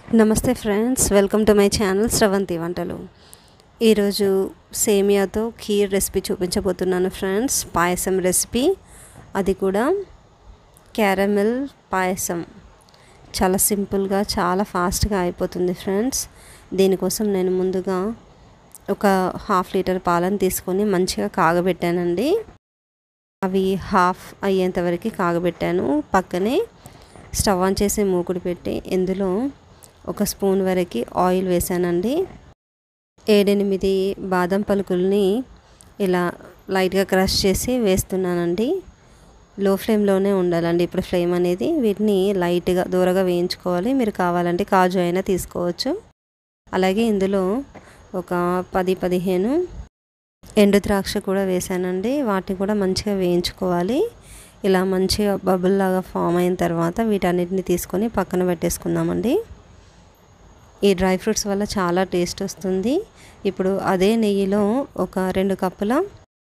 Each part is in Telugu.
నమస్తే friends welcome to my channel Sravanthi వంటలు ఈరోజు సేమియాతో ఖీర్ రెసిపీ చూపించబోతున్నాను ఫ్రెండ్స్ పాయసం రెసిపీ అది కూడా క్యారమెల్ పాయసం చాలా సింపుల్గా చాలా ఫాస్ట్గా అయిపోతుంది ఫ్రెండ్స్ దీనికోసం నేను ముందుగా ఒక హాఫ్ లీటర్ పాలను తీసుకొని మంచిగా కాగబెట్టానండి అవి హాఫ్ అయ్యేంత వరకు కాగబెట్టాను పక్కనే స్టవ్ ఆన్ చేసి మూకుడు పెట్టి ఇందులో ఒక స్పూన్ వరకు ఆయిల్ వేసానండి ఏడెనిమిది బాదం పలుకుల్ని ఇలా లైట్గా క్రష్ చేసి వేస్తున్నానండి లో ఫ్లేమ్లోనే ఉండాలండి ఇప్పుడు ఫ్లేమ్ అనేది వీటిని లైట్గా దూరగా వేయించుకోవాలి మీరు కావాలంటే కాజు అయినా తీసుకోవచ్చు అలాగే ఇందులో ఒక పది పదిహేను ఎండు ద్రాక్ష కూడా వేసానండి వాటిని కూడా మంచిగా వేయించుకోవాలి ఇలా మంచిగా బబుల్ లాగా ఫామ్ అయిన తర్వాత వీటన్నిటిని తీసుకొని పక్కన పెట్టేసుకుందామండి ఈ డ్రై ఫ్రూట్స్ వల్ల చాలా టేస్ట్ వస్తుంది ఇప్పుడు అదే నెయ్యిలో ఒక రెండు కప్పుల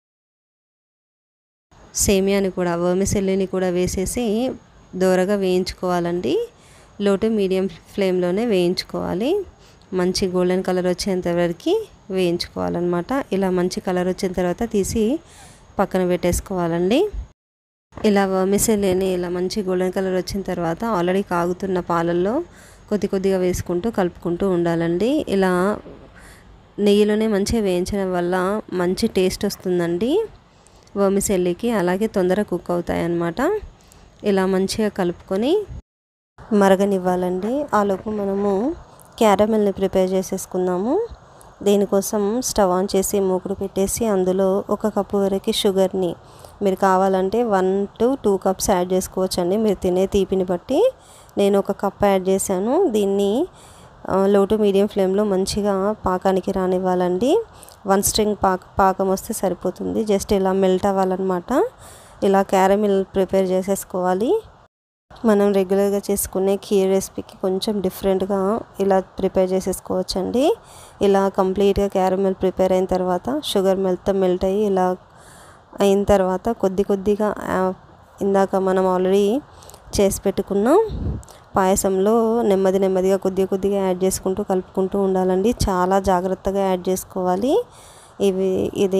సేమియాని కూడా వర్మిసెల్లిని కూడా వేసేసి దోరగా వేయించుకోవాలండి లో టు మీడియం ఫ్లేమ్లోనే వేయించుకోవాలి మంచి గోల్డెన్ కలర్ వచ్చేంత వరకు వేయించుకోవాలన్నమాట ఇలా మంచి కలర్ వచ్చిన తర్వాత తీసి పక్కన పెట్టేసుకోవాలండి ఇలా వర్మిసెల్లిని ఇలా మంచి గోల్డెన్ కలర్ వచ్చిన తర్వాత ఆల్రెడీ కాగుతున్న పాలల్లో కొద్ది కొద్దిగా వేసుకుంటూ కలుపుకుంటూ ఉండాలండి ఇలా నెయ్యిలోనే మంచిగా వేయించడం వల్ల మంచి టేస్ట్ వస్తుందండి వర్మిసెల్లికి అలాగే తొందరగా కుక్ అవుతాయి అన్నమాట ఇలా మంచిగా కలుపుకొని మరగనివ్వాలండి ఆలోపు మనము క్యారమెల్ని ప్రిపేర్ చేసేసుకుందాము దీనికోసం స్టవ్ ఆన్ చేసి మూకుడు పెట్టేసి అందులో ఒక కప్పు వరకు షుగర్ని మీరు కావాలంటే one to two cups add చేసుకోవచ్చండి మీరు తినే తీపిని బట్టి నేను ఒక కప్ యాడ్ చేశాను దీన్ని లో టు మీడియం ఫ్లేమ్లో మంచిగా పాకానికి రానివ్వాలండి వన్ స్ట్రింగ్ పాక పాకం వస్తే సరిపోతుంది జస్ట్ ఇలా మెల్ట్ అవ్వాలన్నమాట ఇలా క్యారమిల్ ప్రిపేర్ చేసేసుకోవాలి మనం రెగ్యులర్గా చేసుకునే ఖీర్ రెసిపీకి కొంచెం డిఫరెంట్గా ఇలా ప్రిపేర్ చేసేసుకోవచ్చండి ఇలా కంప్లీట్గా క్యారమిల్ ప్రిపేర్ అయిన తర్వాత షుగర్ మెల్ట్ మెల్ట్ అయ్యి ఇలా అయిన తర్వాత కొద్ది కొద్దిగా ఇందాక మనం ఆల్రెడీ చేసి పెట్టుకున్న పాయసంలో నెమ్మది నెమ్మదిగా కొద్దిగా కొద్దిగా యాడ్ చేసుకుంటూ కలుపుకుంటూ ఉండాలండి చాలా జాగ్రత్తగా యాడ్ చేసుకోవాలి ఇవి ఇది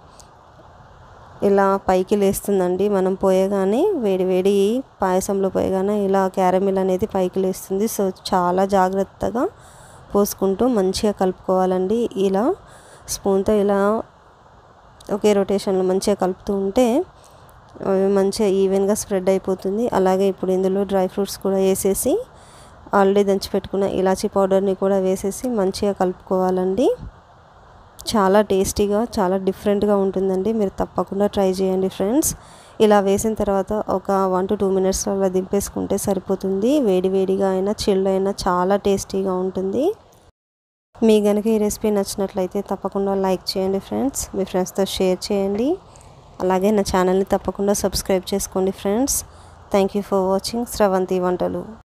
ఇలా పైకి లేస్తుందండి మనం పోయగానే వేడి వేడి పాయసంలో పోయగానే ఇలా క్యారమిల్ అనేది పైకి లేస్తుంది సో చాలా జాగ్రత్తగా పోసుకుంటూ మంచిగా కలుపుకోవాలండి ఇలా స్పూన్తో ఇలా ఒకే రొటేషన్లో మంచిగా కలుపుతూ ఉంటే మంచిగా ఈవెన్గా స్ప్రెడ్ అయిపోతుంది అలాగే ఇప్పుడు ఇందులో డ్రై ఫ్రూట్స్ కూడా వేసేసి ఆల్రెడీ దంచి పెట్టుకున్న ఇలాచీ పౌడర్ని కూడా వేసేసి మంచిగా కలుపుకోవాలండి చాలా టేస్టీగా చాలా డిఫరెంట్గా ఉంటుందండి మీరు తప్పకుండా ట్రై చేయండి ఫ్రెండ్స్ ఇలా వేసిన తర్వాత ఒక వన్ టు టూ మినిట్స్లో అలా దింపేసుకుంటే సరిపోతుంది వేడి వేడిగా అయినా చిల్డ్ అయినా చాలా టేస్టీగా ఉంటుంది మీ కనుక ఈ రెసిపీ నచ్చినట్లయితే తప్పకుండా లైక్ చేయండి ఫ్రెండ్స్ మీ ఫ్రెండ్స్తో షేర్ చేయండి అలాగే నా ఛానల్ని తప్పకుండా సబ్స్క్రైబ్ చేసుకోండి friends thank you for watching Sravanthi వంటలు